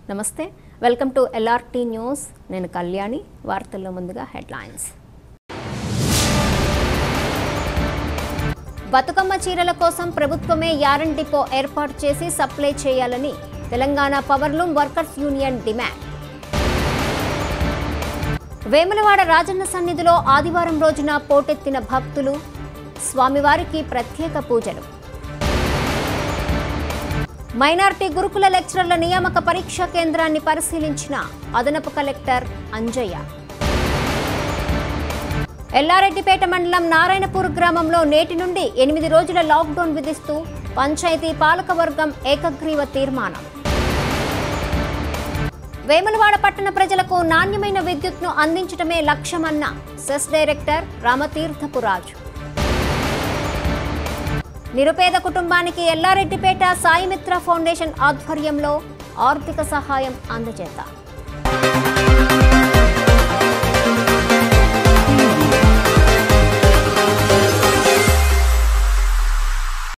నమస్తే welcome to LRT news నేను కళ్యాణి వార్తల్లో ముందుగా హెడ్లైన్స్ బతుకమ్మ చీరల కోసం ప్రభుత్వమే యారన్ డిపో ఏర్పాటు చేసి సప్లై చేయాలని Telangana powerloom workers union demand Vemulawada Rajanna సన్నిధిలో ఆదివారం రోజున పోటెత్తిన భక్తులు స్వామివారికి ప్రత్యేక పూజలు మైనార్టీ గురుకుల లెక్చరర్ల నియామక పరీక్షా కేంద్రాన్ని పరిశీలించిన అదనపు కలెక్టర్ అంజయ్య ఎల్లారెడ్డిపేట మండలం నారాయణపూర్ గ్రామంలో నేటి నుండి ఎనిమిది రోజుల లాక్డౌన్ విధిస్తూ పంచాయతీ పాలకవర్గం ఏకగ్రీవ తీర్మానం వేములవాడ పట్టణ ప్రజలకు నాణ్యమైన విద్యుత్ను అందించడమే లక్ష్యమన్న సెస్ డైరెక్టర్ రామతీర్థపురాజు నిరుపేద కుటుంబానికి ఎల్లారెడ్డిపేట సాయిమిత్ర ఫౌండేషన్ ఆధ్వర్యంలో ఆర్థిక సహాయం అందజేత